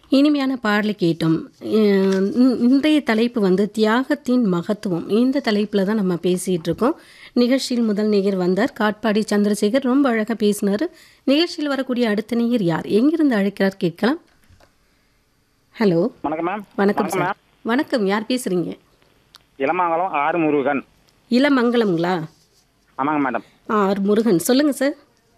இனிமையான பாடலை கேட்டோம் அஹ் இந்த- இன்றைய தலைப்பு வந்து தியாகத்தின் மகத்துவம் இந்த தலைப்பில் தான் நம்ம பேசிகிட்டு இருக்கோம் நிகழ்ச்சியில் முதல் நேயர் வந்தார் காட்பாடி சந்திரசேகர் ரொம்ப அழகாக பேசினார் நிகழ்ச்சியில் வரக்கூடிய அடுத்த நேயர் யார் எங்கிருந்து அழைக்கிறார் கேட்கலாம் ஹலோ வணக்கம் மேம் வணக்கம் வணக்கம் சார் வணக்கம் யார் பேசுகிறீங்க இளமாங்கலம் ஆறு முருகன் இளமங்கலம்ங்களா ஆமாங்க மேடம் ஆர் முருகன் சொல்லுங்கள் சார்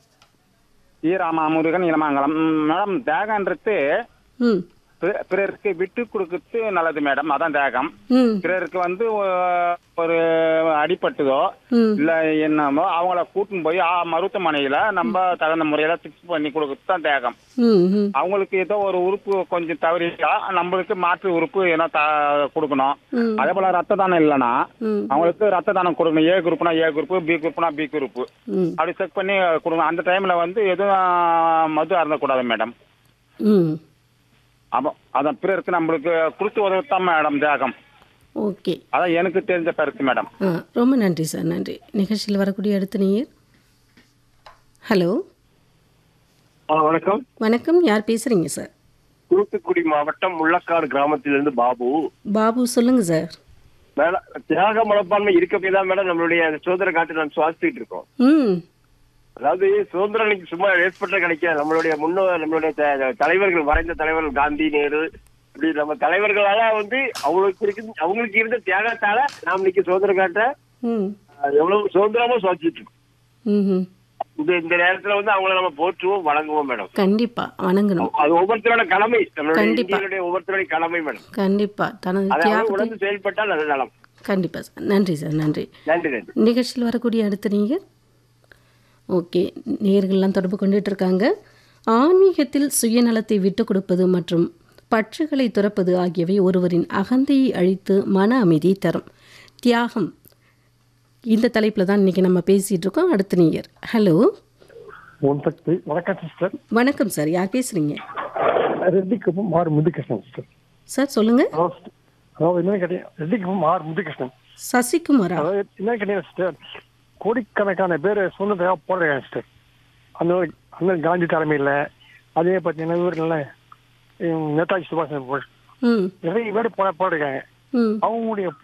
ஈ ராமா முருகன் இளமாங்கலம் ம், மேடம் தியாகன்றது ம் பிற- பிறருக்கு விட்டு கொடுக்கறது நல்லது மேடம் அதான் தியாகம் ம் பிறருக்கு வந்து ஒ- ஒரு அடிபட்டுதோ ம் இல்ல என்னமோ அவங்கள கூட்டின்னு போய் ஆ, மருத்துவமனையில நம்ம தகுந்த முறையில ஃபிக்ஸ் பண்ணி கொடுக்கறது தான் தியாகம் ம் ம் அவங்களுக்கு ஏதோ ஒரு உறுப்பு கொஞ்சம் தவறிட்டா நம்மளுக்கு மாற்று உறுப்பு ஏன்னா த- கொடுக்கணும் ம் அதே போல ரத்த தானம் இல்லைன்னா ம் அவங்களுக்கு ரத்த தானம் கொடுக்கணும் ஏ குரூப்னா ஏ குரூப் பி குரூப்னா பி குரூப் ம் அப்படி செக் பண்ணி கொடுங்க அந்த டைம்ல வந்து எதுவும் மது அருந்தக்கூடாது மேடம் ம் ஆமா அதான் பிறருக்கு நம்மளுக்கு கொடுத்து உதவித்தான் மேடம் தியாகம் ஓகே அதான் எனக்கு தெரிஞ்ச கருத்து மேடம் ஆ ரொம்ப நன்றி சார் நன்றி நிகழ்ச்சியில் வரக்கூடிய அடுத்த நேயர் ஹலோ ஆ, வணக்கம் வணக்கம் யார் பேசுகிறீங்க சார் தூத்துக்குடி மாவட்டம் முள்ளக்காடு கிராமத்திலிருந்து பாபு பாபு சொல்லுங்கள் சார் மேடம் தியாக மனப்பான்மை இருக்கப்பே தான் மேடம் நம்மளுடைய அந்த சுதந்திர காற்று நம்ம சுவாசிச்சுட்டு இருக்கோம் ம் அதாவது சுதந்திரம் இன்னைக்கு சும்மா ஏற்பட்ட கிடைக்காது நம்மளுடைய முன்னோ நம்மளுடைய த- தலைவர்கள் மறைந்த தலைவர்கள் காந்தி நேரு இப்படி நம்ம தலைவர்களால வந்து அவங்களுக்கு இருக்கு அவங்களுக்கு இருந்த தியாகத்தால நாம் இன்னைக்கு சுதந்திர காற்றை ம் அஹ், எவ்வளவு சுதந்திரமா சுவாசிச்சுட்டு இருக்கோம் ம் இந்த இந்த நேரத்துல வந்து அவங்கள நம்ம போற்றுவோம் வணங்குவோம் மேடம் கண்டிப்பாக வணங்கணும் அது ஒவ்வொருத்தரோட கடமை நம்மளுடைய கண்டிப்பா. இந்தியனுடைய ஒவ்வொருத்தரோட கடமை மேடம் கண்டிப்பாக தனது அதை அவங்க தியாகத்தை உணர்ந்து செயல்பட்டால் அது நலம் கண்டிப்பாக சார் நன்றி சார் நன்றி நன்றி நன்றி நிகழ்ச்சியில் வரக்கூடிய அடுத்த நேயர் ஓகே நேயர்கள்லாம் தொடர்பு கொண்டுட்டு இருக்காங்க ஆன்மீகத்தில் சுயநலத்தை விட்டு கொடுப்பது மற்றும் பற்றுகளை துறப்பது ஆகியவை ஒருவரின் அகந்தையை அழித்து மன அமைதியை தரும் தியாகம் இந்த தலைப்பில் தான் இன்றைக்கி நம்ம பேசிகிட்டு இருக்கோம் அடுத்த நேயர் ஹலோ ஓம் சக்தி வணக்கம் சிஸ்டர் வணக்கம் சார் யார் பேசுகிறீங்க Rettikuppam R Muthukrishnan sister sir சொல்லுங்கள் அதாவது அதாவது என்ன கேட்டீங்க ரெட்டிக்குப்பம் ஆர் முத்துகிருஷ்ணன் சசிகுமாரா அதாவது என்ன கேட்டீங்க சிஸ்டர் கோடிக்கணக்கான பேர் சுதந்திரமாக போடுறாங்க சிஸ்டர் அந்த ஒரு அண்ணன் காந்தி தலைமையில் அதே பார்த்தீங்கன்னா ஊரில் நேதாஜி சுபாஷ் சந்திர போஸ் ம் நிறைய பேர் போட போடுறாங்க ம் அவங்களுடைய